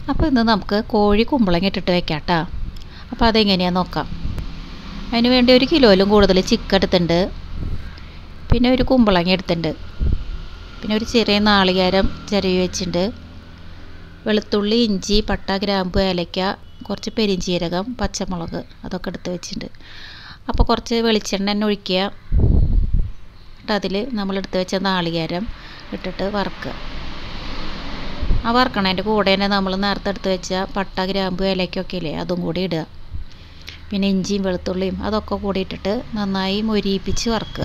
അപ്പോൾ ഇന്ന് നമുക്ക് കോഴി കുമ്പളങ്ങ ഇട്ടിട്ട് വെക്കാം കേട്ടോ അപ്പോൾ അതെങ്ങനെയാണെന്ന് നോക്കാം അതിന് വേണ്ടി ഒരു കിലോയിലും കൂടുതൽ ചിക്കൻ എടുത്തിട്ടുണ്ട് പിന്നെ ഒരു കുമ്പളങ്ങ എടുത്തിട്ടുണ്ട് പിന്നെ ഒരു ചെറിയ നാളികേരം ചിരവി വെച്ചിട്ടുണ്ട് വെളുത്തുള്ളി ഇഞ്ചി പട്ട ഗ്രാമ്പു ഏലയ്ക്ക കുറച്ച് പെരിഞ്ചീരകം പച്ചമുളക് അതൊക്കെ എടുത്ത് വെച്ചിട്ടുണ്ട് അപ്പോൾ കുറച്ച് വെളിച്ചെണ്ണ തന്നെ ഒഴിക്കുക എന്നിട്ട് അതിൽ നമ്മളെടുത്ത് വെച്ച നാളികേരം ഇട്ടിട്ട് വറുക്കുക ആ വറുക്കണതിൻ്റെ കൂടെ തന്നെ നമ്മൾ നേരത്തെ എടുത്ത് വെച്ച പട്ട ഗ്രാമ്പു ഏലയ്ക്കൊക്കെ ഇല്ലേ അതും കൂടി ഇടുക പിന്നെ ഇഞ്ചിയും വെളുത്തുള്ളിയും അതൊക്കെ കൂടി ഇട്ടിട്ട് നന്നായി മൊരിയിപ്പിച്ച് വറുക്കുക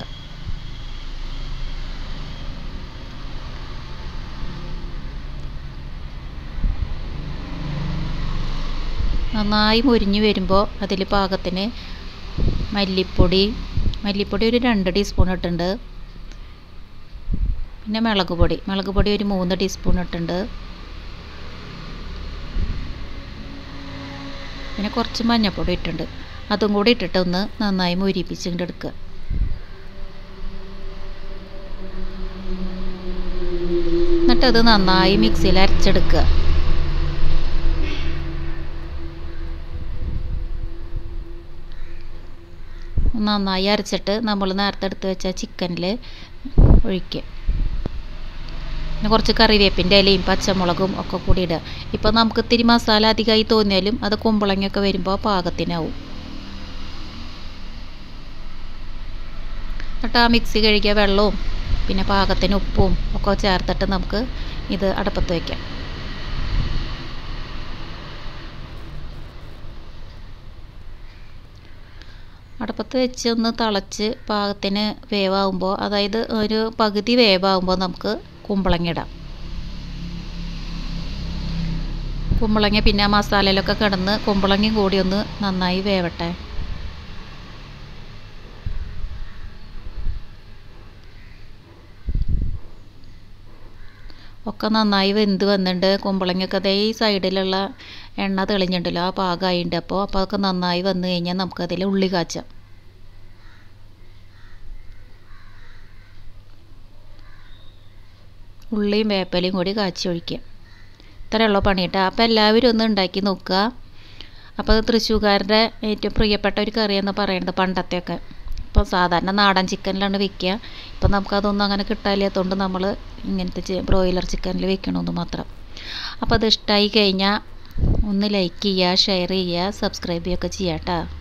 നന്നായി മൊരിഞ്ഞ് വരുമ്പോൾ അതിൽ പാകത്തിന് മല്ലിപ്പൊടി മല്ലിപ്പൊടി ഒരു രണ്ട് ടീസ്പൂൺ ഇട്ടിട്ടുണ്ട് പിന്നെ മുളക് പൊടി മുളക് പൊടി ഒരു മൂന്ന് ടീസ്പൂൺ ഇട്ടിട്ടുണ്ട് പിന്നെ കുറച്ച് മഞ്ഞൾപ്പൊടി ഇട്ടിട്ടുണ്ട് അതും കൂടി ഇട്ടിട്ട് ഒന്ന് നന്നായി മൊരിപ്പിച്ചിട്ട് എടുക്കുക എന്നിട്ടത് നന്നായി മിക്സിയിൽ അരച്ചെടുക്കുക നന്നായി അരച്ചിട്ട് നമ്മൾ നേരത്തെ എടുത്ത് വെച്ച ചിക്കനിൽ ഒഴിക്കുക പിന്നെ കുറച്ച് കറിവേപ്പിൻ്റെ ഇലയും പച്ചമുളകും ഒക്കെ കൂടി ഇടുക ഇപ്പോൾ നമുക്ക് ഇത്തിരി മസാല അധികമായി തോന്നിയാലും അത് കുമ്പളങ്ങയൊക്കെ വരുമ്പോൾ പാകത്തിനാവും എന്നിട്ട് ആ മിക്സി കഴുകിയ വെള്ളവും പിന്നെ പാകത്തിന് ഉപ്പും ഒക്കെ ചേർത്തിട്ട് നമുക്ക് ഇത് അടുപ്പത്ത് വയ്ക്കാം അടുപ്പത്ത് വെച്ച് ഒന്ന് തിളച്ച് പാകത്തിന് വേവാകുമ്പോൾ അതായത് ഒരു പകുതി വേവാകുമ്പോൾ നമുക്ക് കുമ്പളങ്ങ ഇടാം കുമ്പളങ്ങ പിന്നെ ആ മസാലയിലൊക്കെ കിടന്ന് കുമ്പളങ്ങയും കൂടി ഒന്ന് നന്നായി വേവട്ടെ ഒക്കെ നന്നായി വെന്ത് വന്നിട്ടുണ്ട് കുമ്പളങ്ങയൊക്കെ അതേ ഈ സൈഡിലുള്ള എണ്ണ തെളിഞ്ഞിട്ടുണ്ടല്ലോ ആ പാകമായിട്ടുണ്ട് അപ്പോൾ അപ്പോൾ അതൊക്കെ നന്നായി വന്നു കഴിഞ്ഞാൽ നമുക്കതിൽ ഉള്ളി കാച്ചാം ഉള്ളിയും വേപ്പലയും കൂടി കാച്ചി ഒഴിക്കുക ഇത്രയുള്ള പണിയിട്ടാ അപ്പോൾ എല്ലാവരും ഒന്ന് ഉണ്ടാക്കി നോക്കുക അപ്പോൾ തൃശ്ശൂർക്കാരുടെ ഏറ്റവും പ്രിയപ്പെട്ട ഒരു കറിയെന്ന് പറയുന്നത് പണ്ടത്തെയൊക്കെ ഇപ്പോൾ സാധാരണ നാടൻ ചിക്കനിലാണ് വെക്കുക ഇപ്പം നമുക്കതൊന്നും അങ്ങനെ കിട്ടാനില്ലാത്തതുകൊണ്ട് നമ്മൾ ഇങ്ങനത്തെ ബ്രോയിലർ ചിക്കനിൽ വെക്കണമെന്ന് മാത്രം അപ്പോൾ അത് ഇഷ്ടമായി കഴിഞ്ഞാൽ ഒന്ന് ലൈക്ക് ചെയ്യുക ഷെയർ ചെയ്യുക സബ്സ്ക്രൈബ് ചെയ്യുകയൊക്കെ ചെയ്യാം കേട്ടോ